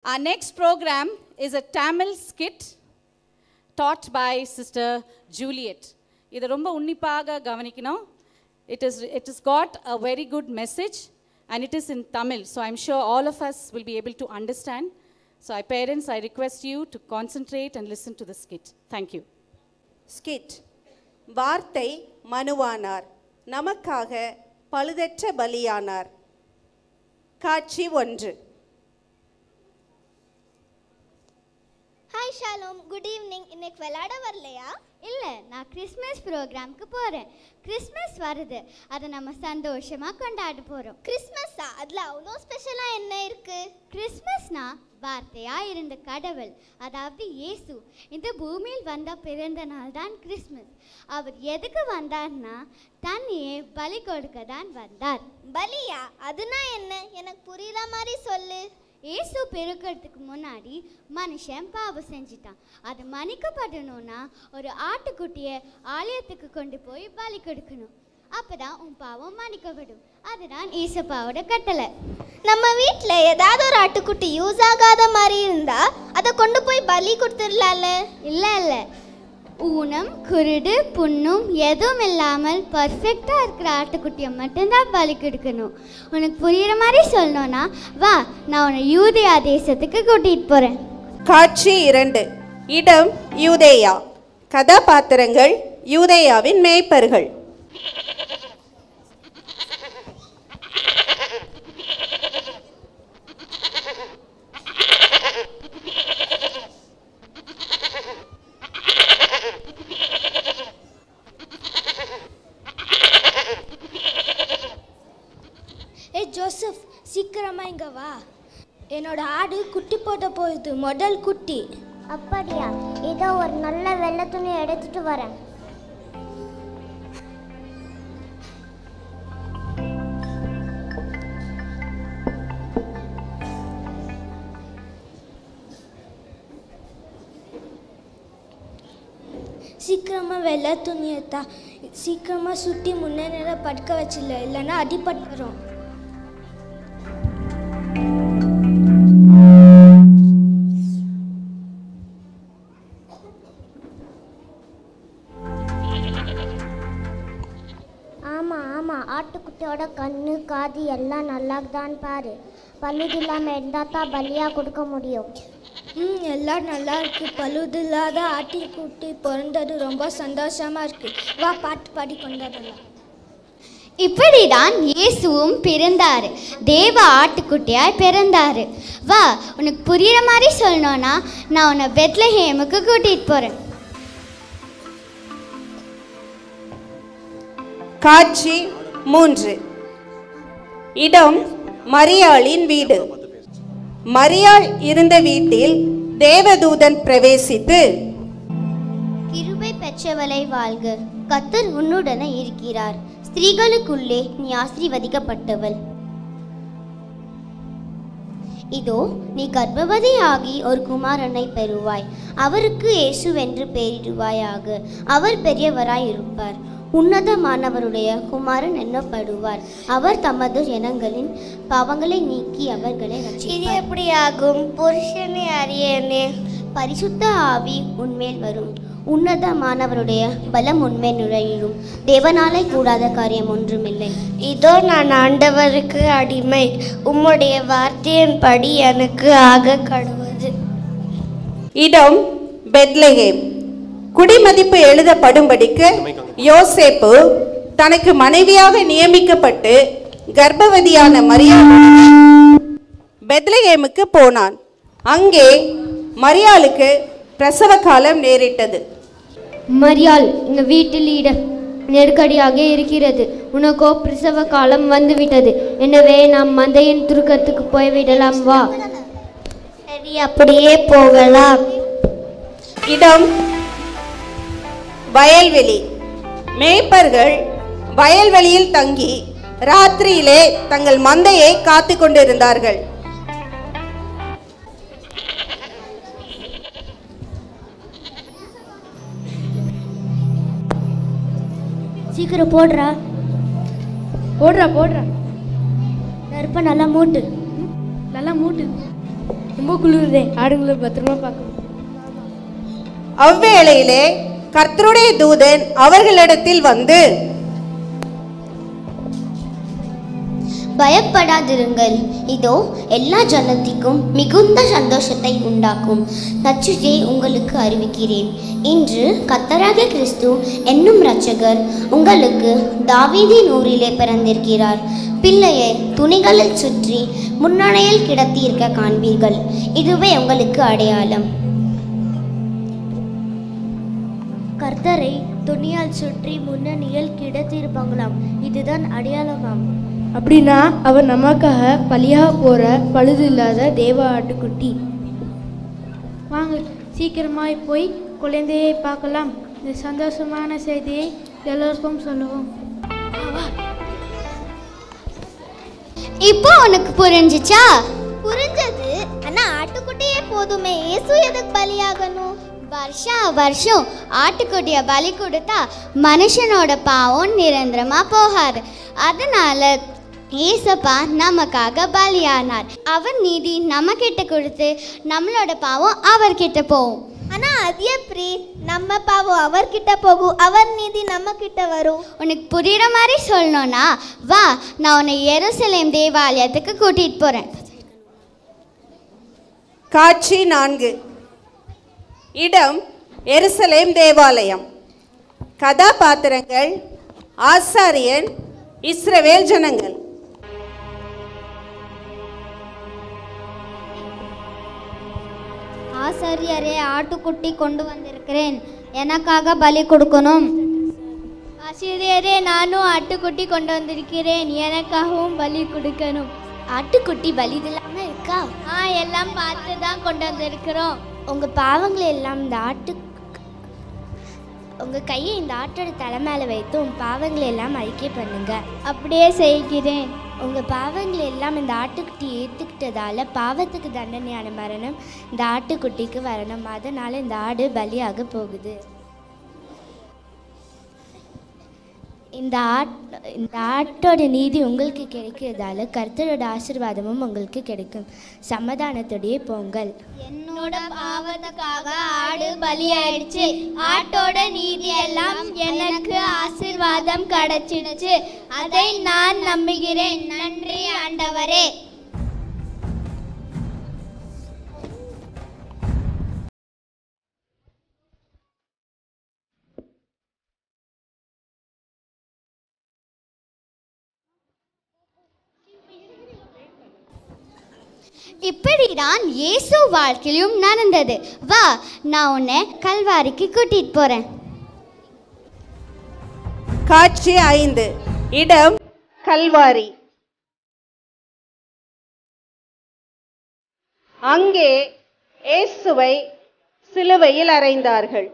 Our next program is a Tamil skit taught by Sister Juliet. இது ரொம்ப உன்னிப்பாக கவனிக்கணும் it is it has got a very good message and it is in Tamil so I'm sure all of us will be able to understand so I parents I request you to concentrate and listen to the skit thank you skit வார்த்தை மனுவானார் நமக்காக பழுதற்ற பலியானார் காட்சி ஒன்று hi Shalom good evening இன்னைக்கு விளையாட வரலையா இல்லை நான் கிறிஸ்மஸ் ப்ரோக்ராம்க்கு போகிறேன் கிறிஸ்மஸ் வருது அதை நம்ம சந்தோஷமாக கொண்டாட போகிறோம் கிறிஸ்மஸா அதில் அவ்வளோ ஸ்பெஷலாக என்ன இருக்கு கிறிஸ்மஸ்னா வார்த்தையாக இருந்த கடவுள் அதாவது இயேசு இந்த பூமியில் வந்த பிறந்த நாள் தான் கிறிஸ்மஸ் அவர் எதுக்கு வந்தார்னா தன்னையே பலி கொடுக்க தான் வந்தார் பலியா அதுனா என்ன எனக்கு புரியல மாதிரி சொல்லு இயேசு பிறக்கிறதுக்கு முன்னாடி மனுஷன் பாவம் செஞ்சிட்டான் அது மன்னிக்கப்படணும்னா ஒரு ஆட்டுக்குட்டியை ஆலயத்துக்கு கொண்டு போய் பலி கொடுக்கணும் அப்பதான் உன் பாவம் மன்னிக்கப்படும் அதுதான் ஈசப்பாவோட கட்டளை நம்ம வீட்டில் ஏதாவது ஒரு ஆட்டுக்குட்டி யூஸ் ஆகாத மாதிரி இருந்தா அதை கொண்டு போய் பலி கொடுத்துடலாம்ல இல்லை இல்லை ஊனம் குருடு புண்ணும் எதுவும் இல்லாமல் பர்ஃபெக்டாக இருக்கிற ஆட்டுக்குட்டியை மட்டும்தான் பலி கொடுக்கணும் உனக்கு புரியுற மாதிரி சொல்லணும்னா வா நான் உன்னை யூதயா தேசத்துக்கு கூட்டிகிட்டு போகிறேன் காட்சி இரண்டு இடம் யூதேயா கதாபாத்திரங்கள் யூதேயாவின் மேய்ப்பர்கள் ஏ ஜோசப் சீக்கிரமா இங்க வா என்னோட ஆடு குட்டி போட்ட போகுது முதல் குட்டி அப்படியா இதோ ஒரு நல்ல வெள்ளை துணி எடுத்துட்டு வரேன் சீக்கிரமா வெள்ளை துணியை தா சீக்கிரமா சுட்டி முன்னே நேரம் படுக்க வச்சிடல இல்லைன்னா அடிபட்டு வரும் ஆமா ஆமா ஆட்டுக்குட்டியோட கண்ணு காது எல்லாம் நல்லா தான் பாரு பல்லுது இல்லாமல் இருந்தால் தான் பலியாக கொடுக்க முடியும் ம் எல்லாம் நல்லா இருக்கு பழுது இல்லாத ஆட்டுக்குட்டி பிறந்தது ரொம்ப சந்தோஷமா இருக்கு வா பாட்டு பாடி கொண்டாடலாம் இப்படிதான் இயேசுவும் பிறந்தார் தேவ ஆட்டுக்குட்டியாய் பிறந்தார் வா உனக்கு புரியுற மாதிரி சொல்லணும்னா நான் உன்னை பெத்லஹேமுக்கு கூட்டிகிட்டு போகிறேன் காட்சி மூன்று இடம் மரியாளின் வீடு மரியாள் இருந்த வீட்டில் தேவதூதன் பிரவேசித்து கிருபை பெற்றவளை வாழ்க கத்தர் உன்னுடனே இருக்கிறார் ஸ்திரீகளுக்குள்ளே நீ ஆசீர்வதிக்கப்பட்டவள் இதோ நீ கர்ப்பவதியாகி ஒரு குமாரனை பெறுவாய் அவருக்கு இயேசுவென்று பெயரிடுவாயாக அவர் பெரியவராய் இருப்பார் உன்னதமானவருடைய குமாரன் எண்ணப்படுவார் அவர் தமது ஜனங்களின் பாவங்களை நீக்கி அவர்களை இது ரட்சிப்பார் எப்படி ஆகும் புருஷனை அறியனே பரிசுத்த ஆவி உன்மேல் வரும் உன்னதமானவருடைய பலம் உன்மேல் நுழையும் தேவனாலே கூடாத காரியம் ஒன்றுமில்லை இதோ நான் ஆண்டவருக்கு அடிமை உம்முடைய வார்த்தையின்படி எனக்கு ஆக கடுவது இடம் பெத்லெஹேம் குடிமதிப்பு எழுதப்படும்படிக்கு யோசேப்பு தனக்கு மனைவியாக நியமிக்கப்பட்டு கர்ப்பவதியான மரியாளுடன் பெத்லெஹேமுக்கு போனான் அங்கே மரியாளுக்கு பிரசவ காலம் நேரிட்டது மரியாள் இங்க வீட்டில் இட நெருக்கடியாக இருக்கிறது உனக்கோ பிரசவ காலம் வந்துவிட்டது எனவே நாம் மந்தையின் துருக்கத்துக்கு போய்விடலாம் வா சரி அப்படியே போகலாம் இடம் வயல்வெளி மேய்ப்பர்கள் வயல்வெளியில் தங்கி ராத்திரியிலே தங்கள் மந்தையை காத்து கொண்டிருந்தார்கள் சீக்கிரம் போடுறா போடுறா போடுறா நெருப்ப நல்லா மூட்டு நல்லா மூட்டு ரொம்ப குளிருதே ஆடுங்களை பத்திரமா பார்க்கணும் அவ்வேளையிலே கர்த்தருடைய தூதன் அவர்களிடத்தில் வந்து பயப்படாதிருங்கள் இதோ எல்லா ஜனத்திற்கும் மிகுந்த சந்தோஷத்தை உண்டாக்கும் நச்சுஜை உங்களுக்கு அறிவிக்கிறேன் இன்று கத்தராகிய கிறிஸ்து என்னும் இரட்சகர் உங்களுக்கு தாவீதின் ஊரிலே பிறந்திருக்கிறார் பிள்ளையை துணிகளில் சுற்றி முன்னணையில் கிடத்தியிருக்க காண்பீர்கள் இதுவே உங்களுக்கு அடையாளம் கர்த்தரை துணியால் சுற்றி முன்னணியில் கிடத்திருப்பாங்களாம் இதுதான் அடையாளமாம் அப்படின்னா அவர் நமக்காக பலியாக போற பழுது இல்லாத தேவ ஆட்டுக்குட்டி வாங்க சீக்கிரமாய் போய் குழந்தையை பார்க்கலாம் இந்த சந்தோஷமான செய்தியை எல்லோருக்கும் சொல்லுவோம் இப்போ உனக்கு புரிஞ்சுச்சா புரிஞ்சது ஆனா ஆட்டுக்குட்டியே போதுமே இயேசு எதுக்கு பலியாகணும் வருஷா வருஷம் ஆட்டுக்குட்டிய பலி கொடுத்தா மனுஷனோட பாவம் நிரந்தரமா போகாது அதனால ஏசப்பா நமக்காக பலியானார் அவர் நீதி நம்ம கிட்ட கொடுத்து நம்மளோட பாவம் அவர்கிட்ட போகும் ஆனா அது எப்படி நம்ம பாவம் அவர்கிட்ட போகும் அவர் நீதி நம்ம கிட்ட வரும் உனக்கு புரியுற மாதிரி சொல்லணும்னா வா நான் உன்னை எருசலேம் தேவாலயத்துக்கு கூட்டிட்டு போறேன் காட்சி நான்கு இடம் எருசலேம் தேவாலயம் கதாபாத்திரங்கள் ஆசாரியன் இஸ்ரவேல் ஜனங்கள் ஆசாரியரே ஆட்டுக்குட்டி கொண்டு வந்திருக்கிறேன் எனக்காக பலி கொடுக்கணும் ஆசிரியரே நானும் ஆட்டுக்குட்டி கொண்டு வந்திருக்கிறேன் எனக்காகவும் பலி கொடுக்கணும் ஆட்டுக்குட்டி பலி இல்லாமல் இருக்கா ஆ எல்லாம் பார்த்து தான் கொண்டு வந்திருக்கிறோம் உங்கள் பாவங்களை எல்லாம் இந்த ஆட்டு உங்கள் கையை இந்த ஆட்டோட தலை மேலே வைத்து உங்கள் பாவங்களை எல்லாம் அறிக்கை பண்ணுங்க அப்படியே செய்கிறேன் உங்கள் பாவங்களை எல்லாம் இந்த ஆட்டுக்குட்டி ஏற்றுக்கிட்டதால பாவத்துக்கு தண்டனையான மரணம் இந்த ஆட்டுக்குட்டிக்கு வரணும் அதனால் இந்த ஆடு பலியாக போகுது இந்த ஆட் இந்த ஆட்டோட நீதி உங்களுக்கு கிடைக்கிறதால கர்த்தரோட ஆசீர்வாதமும் உங்களுக்கு கிடைக்கும் சமாதானத்துடைய பொங்கல் என்னோட பாவத்துக்காக ஆடு பலியாயிடுச்சு ஆட்டோட நீதி எல்லாம் எனக்கு ஆசீர்வாதம் கிடைச்சிடுச்சு அதை நான் நம்புகிறேன் நன்றி ஆண்டவரே இப்படிதான் இயேசு வாழ்க்கையிலும் நடந்தது வா நான் உன்னை கல்வாரிக்கு கூட்டிட்டு போறேன் காட்சி ஐந்து இடம் கல்வாரி அங்கே இயேசுவை சிலுவையில் அறைந்தார்கள்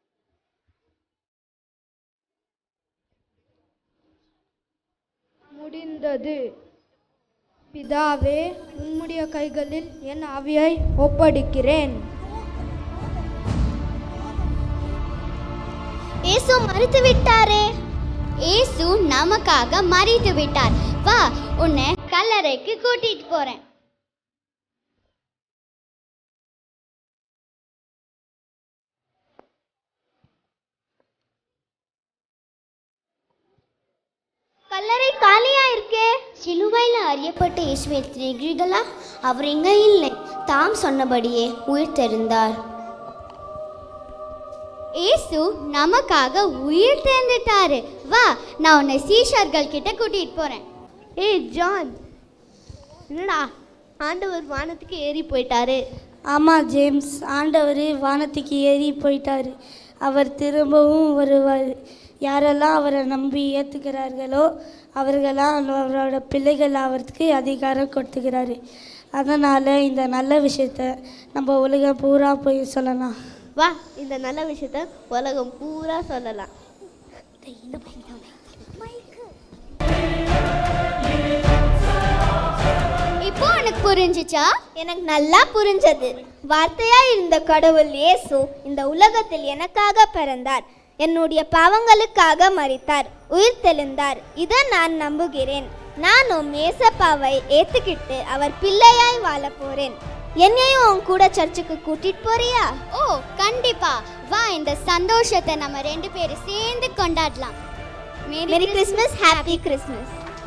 முடிந்தது பிதாவே உம்முடைய கைகளில் என் ஆவியை ஒப்படைக்கிறேன் இயேசு மறித்து விட்டாரே இயேசு நமக்காக மறித்து விட்டார் வா உன்னை கல்லறைக்கு கூட்டிட்டு போறேன் கல்லறை காலியா இருக்கே சிலுவையில் அறியப்பட்ட இயேசுவை இருக்கிறீர்களா அவர் இங்கே இல்லை தாம் சொன்னபடியே உயிர் தெரிந்தார் இயேசு நமக்காக உயிர் தேர்ந்துட்டாரு வா நான் உன்னை சீஷர்கள் கிட்ட கூட்டிட்டு போறேன் ஏய் ஜான் என்னடா ஆண்டவர் வானத்துக்கு ஏறி போயிட்டாரு ஆமாம் ஜேம்ஸ் ஆண்டவர் வானத்துக்கு ஏறி போயிட்டார் அவர் திரும்பவும் வருவார் யாரெல்லாம் அவரை நம்பி ஏற்றுக்கிறார்களோ அவர்களாம் அவரோட பிள்ளைகள் ஆகிறதுக்கு அதிகாரம் கொடுத்துக்கிறாரு அதனால் இந்த நல்ல விஷயத்த நம்ம உலகம் பூரா போய் சொல்லலாம் வா இந்த நல்ல விஷயத்த உலகம் பூரா சொல்லலாம் இப்போ உனக்கு புரிஞ்சுச்சா எனக்கு நல்லா புரிஞ்சது வார்த்தையா இருந்த கடவுள் இயேசு இந்த உலகத்தில் எனக்காக பிறந்தார் என்னுடைய பாவங்களுக்காக மரித்தார் உயிர் தெழுந்தார் இதை நான் நம்புகிறேன் நானும் ஏசப்பாவை ஏத்துக்கிட்டு அவர் பிள்ளையாய் வாழ போறேன் என்னையும் உன் கூட சர்ச்சுக்கு கூட்டிட்டு போறியா ஓ கண்டிப்பா வா இந்த சந்தோஷத்தை நம்ம ரெண்டு பேரும் சேர்ந்து கொண்டாடலாம் மேரி கிறிஸ்மஸ் ஹாப்பி கிறிஸ்மஸ்